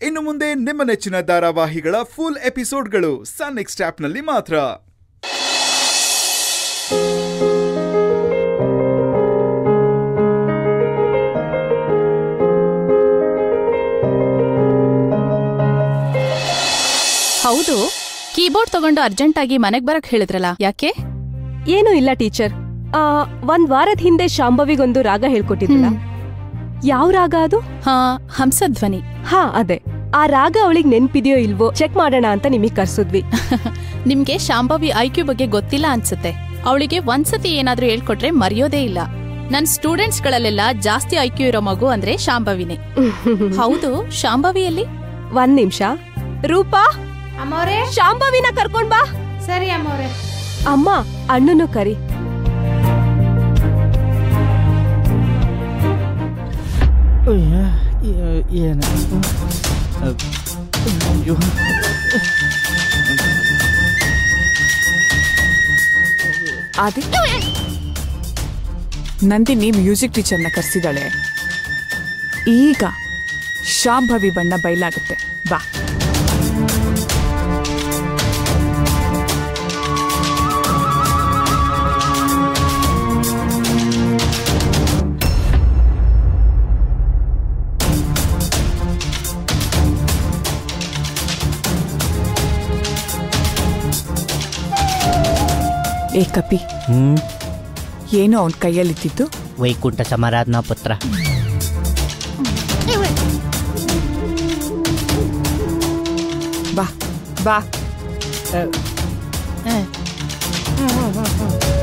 ಇನ್ನು ಮುಂದೆ ನಿಮ್ಮ ನೆಚ್ಚಿನ ಧಾರಾವಾಹಿಗಳ ಫುಲ್ ಎಪಿಸೋಡ್ಗಳು ಸನ್ ನೆಕ್ಸ್ಟ್ ಆಪ್ನಲ್ಲಿ ಮಾತ್ರ ಹೌದು ಕೀಬೋರ್ಡ್ ತಗೊಂಡು ಅರ್ಜೆಂಟಾಗಿ ಮನೆಗ್ ಬರಕ್ ಹೇಳಿದ್ರಲ್ಲ ಯಾಕೆ ಏನೂ ಇಲ್ಲ ಟೀಚರ್ ಆ, ಒಂದ್ ವಾರದ ಹಿಂದೆ ಶಾಂಭವಿಗೊಂದು ರಾಗ ಹೇಳ್ಕೊಟ್ಟಿದ್ರಲ್ಲ ಯಾವ ರಾಗ ಅದು ಹಾ ಹಂಸಧ್ವನಿ ಹಾ ಅದೇ ಆ ರಾಗ ಅವಳಿಗೆ ನೆನ್ಪಿದೆಯೋ ಇಲ್ವೋ ಚೆಕ್ ಮಾಡೋಣ ಅಂತ ನಿಮಗ್ ಕರ್ಸಿದ್ವಿ ನಿಮ್ಗೆ ಶಾಂಭವಿ ಐಕ್ಯೂ ಬಗ್ಗೆ ಗೊತ್ತಿಲ್ಲ ಅನ್ಸುತ್ತೆ ಅವಳಿಗೆ ಒಂದ್ಸತಿ ಏನಾದ್ರೂ ಹೇಳ್ಕೊಟ್ರೆ ಮರೆಯೋದೇ ಇಲ್ಲ ನನ್ ಸ್ಟೂಡೆಂಟ್ಸ್ ಗಳಲ್ಲೆಲ್ಲ ಜಾಸ್ತಿ ಐಕ್ಯೂ ಇರೋ ಮಗು ಅಂದ್ರೆ ಶಾಂಭವಿನೇ ಹೌದು ಶಾಂಭವಿಯಲ್ಲಿ ಒಂದ್ ನಿಮಿಷ ರೂಪಾ ಅಮ್ಮವ್ರೆ ಶಾಂಭವಿನ ಕರ್ಕೊಂಡ್ ಬಾ ಸರಿ ಅಮ್ಮವ್ರೆ ಅಮ್ಮ ಅಣ್ಣನು ಕರಿ ಏನು ಅಯ್ಯೋ ಆದಿತ್ಯ ನಂದಿನಿ ಮ್ಯೂಸಿಕ್ ಟೀಚರ್ನ ಕರೆಸಿದಾಳೆ ಈಗ ಶಾಂಭವಿ ಬಣ್ಣ ಬಯಲಾಗುತ್ತೆ ಬಾ ಏ ಕಪಿ ಹ್ಮ್ ಏನೋ ಅವನ ಕೈಯಲ್ಲಿದ್ದಿದ್ದು ವೈಕುಂಠ ಸಮಾರಾಧನಾ ಪುತ್ರ ಬಾ ಬಾ ಹ.